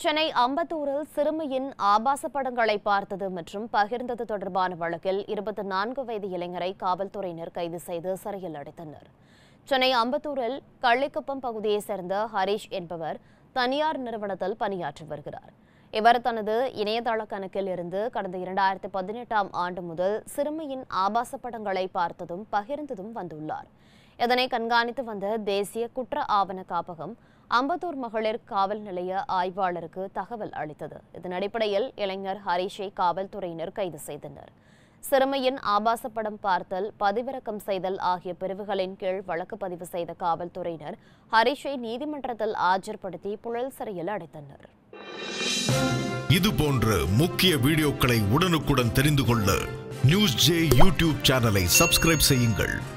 சென்னை அம்பத்தூரில் சிறுமியின் ஆபாச படங்களை பார்த்தது மற்றும் பகிர்ந்தது தொடர்பான வழக்கில் இருபத்தி நான்கு வயது இளைஞரை காவல்துறையினர் கைது செய்து சிறையில் அடைத்தனர் சென்னை அம்பத்தூரில் கள்ளிக்குப்பம் பகுதியைச் சேர்ந்த ஹரீஷ் என்பவர் தனியார் நிறுவனத்தில் பணியாற்றி வருகிறார் இவர் தனது இணையதள கணக்கில் இருந்து கடந்த இரண்டாயிரத்தி பதினெட்டாம் ஆண்டு முதல் சிறுமியின் ஆபாச படங்களை பார்த்ததும் பகிர்ந்ததும் வந்துள்ளார் இதனை கண்காணித்து வந்த தேசிய குற்ற ஆவண காப்பகம் அம்பத்தூர் மகளிர் காவல் நிலைய ஆய்வாளருக்கு தகவல் அளித்தது இதன் அடிப்படையில் இளைஞர் ஹரிஷை காவல்துறையினர் கைது செய்தனர் சிறுமியின் ஆபாச படம் பார்த்தல் பதிவிறக்கம் செய்தல் ஆகிய பிரிவுகளின் கீழ் வழக்கு பதிவு செய்த காவல்துறையினர் ஹரிஷை நீதிமன்றத்தில் ஆஜர்படுத்தி புழல் சிறையில் அடைத்தனர் இது போன்ற முக்கிய வீடியோக்களை உடனுக்குடன் தெரிந்து கொள்ள நியூஸ் ஜே யூடியூப் சேனலை சப்ஸ்கிரைப் செய்யுங்கள்